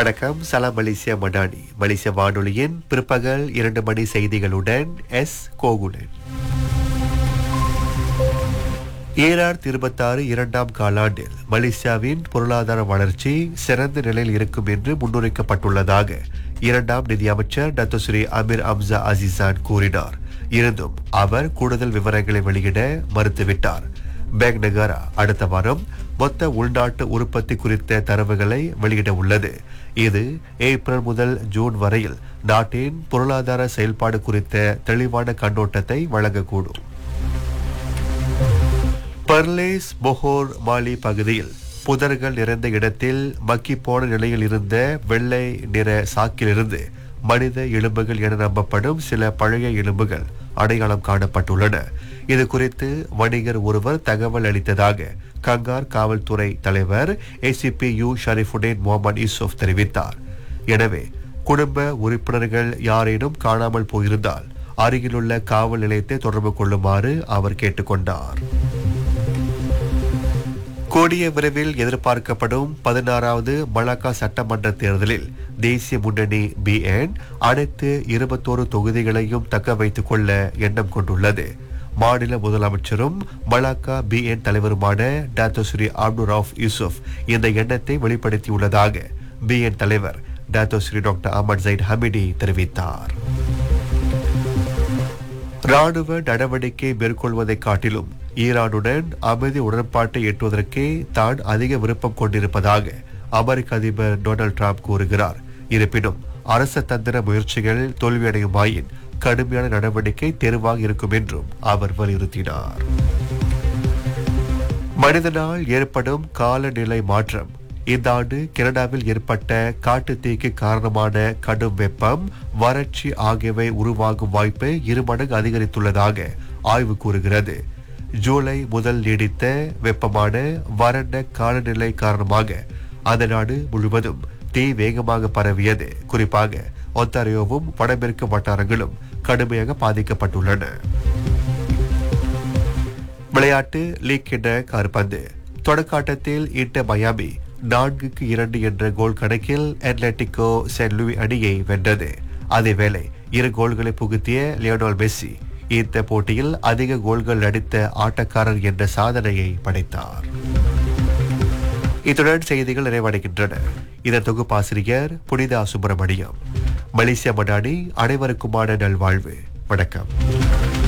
வணக்கம் சலாம் மலேசியா மடானி மலேசிய வானொலியின் பிற்பகல் இரண்டு மணி செய்திகளுடன் எஸ் கோகுலன் ஏஆர் இருபத்தாறு இரண்டாம் காலாண்டில் மலேசியாவின் பொருளாதார வளர்ச்சி சிறந்த நிலையில் இருக்கும் என்று முன்னுரைக்கப்பட்டுள்ளதாக இரண்டாம் நிதியமைச்சர் டத்தோஸ்ரீ அமீர் அம்சா அசிசான் கூறினார் இருந்தும் அவர் கூடுதல் விவரங்களை வெளியிட மறுத்துவிட்டார் பேக் நகாரா அடுத்த வாரம் மொத்த உள்நாட்டு உற்பத்தி குறித்த தரவுகளை வெளியிட உள்ளது இது ஏப்ரல் முதல் ஜூன் வரையில் நாட்டின் பொருளாதார செயல்பாடு குறித்த தெளிவான கண்ணோட்டத்தை வழங்கக்கூடும் பர்லேஸ் பொஹோர் மாலி பகுதியில் புதர்கள் நிறைந்த இடத்தில் மக்கி போன நிலையில் இருந்த வெள்ளை நிற சாக்கிலிருந்து மனித எலும்புகள் என நம்பப்படும் சில பழைய எலும்புகள் அடையாளம் காணப்பட்டுள்ளன இது குறித்து வணிகர் ஒருவர் தகவல் அளித்ததாக கங்கார் காவல்துறை தலைவர் ACP U Sharifuddin Mohamed Yusuf தெரிவித்தார் எனவே குடும்ப உறுப்பினர்கள் யாரேனும் காணாமல் போயிருந்தால் அருகிலுள்ள காவல் நிலையத்தை தொடர்பு கொள்ளுமாறு அவர் கேட்டுக்கொண்டார் கூடிய விரைவில் எதிர்பார்க்கப்படும் பதினாறாவது மலாக்கா சட்டமன்ற தேர்தலில் தேசிய முன்னணி பிஎன் அனைத்து இருபத்தோரு தொகுதிகளையும் தக்க வைத்துக் கொள்ள எண்ணம் கொண்டுள்ளது மாநில முதலமைச்சரும் மலாக்கா பிஎன் தலைவருமான doctor Seri Abdul Rauf Yusuf இந்த எண்ணத்தை வெளிப்படுத்தியுள்ளதாக பிஎன் தலைவர் doctor Seri doctor Ahmad Zahid Hamidi தெரிவித்தார் ராணுவ நடவடிக்கை மேற்கொள்வதை காட்டிலும் ஈரானுடன் அமைதி உடன்பாட்டை எட்டுவதற்கே தான் அதிக விருப்பம் கொண்டிருப்பதாக அமெரிக்க அதிபர் டொனால்ட் ட்ரம்ப் கூறுகிறார் இருப்பினும் அரச தந்திர முயற்சிகள் தோல்வியடையுமாயின் கடுமையான நடவடிக்கை தேர்வாக இருக்கும் என்றும் அவர் வலியுறுத்தினார் மனிதனால் ஏற்படும் காலநிலை மாற்றம் இந்த ஆண்டு கனடாவில் ஏற்பட்ட காட்டுத் தீக்கு காரணமான கடும் வெப்பம் வறட்சி ஆகியவை உருவாகும் வாய்ப்பை இருமடங்கு அதிகரித்துள்ளதாக ஆய்வு கூறுகிறது ஜூலை முதல் நீடித்த வெப்பமான வறண்ட காலநிலை காரணமாக அந்த நாடு முழுவதும் தீ வேகமாக பரவியது குறிப்பாக ஒத்தாரியோவும் வடமேற்கு வட்டாரங்களும் கடுமையாக பாதிக்கப்பட்டுள்ளன விளையாட்டு லீக் என்ற கார்பந்து தொடக்காட்டத்தில் இன்டர் மயாமி நான்குக்கு இரண்டு என்ற கோல் கணக்கில் அட்லட்டிகோ சென்ட் லூவி அணியை வென்றது அதேவேளை இரு கோல்களை புகுத்திய லியோனல் மெஸ்ஸி இந்த போட்டியில் அதிக கோல்கள் அடித்த ஆட்டக்காரர் என்ற சாதனையை படைத்தார் இத்துடன் செய்திகள் நிறைவடைகின்றன இதன் தொகுப்பாசிரியர் புனிதா சுப்பிரமணியம் மலேசிய மடானி அனைவருக்குமான நல்வாழ்வு வணக்கம்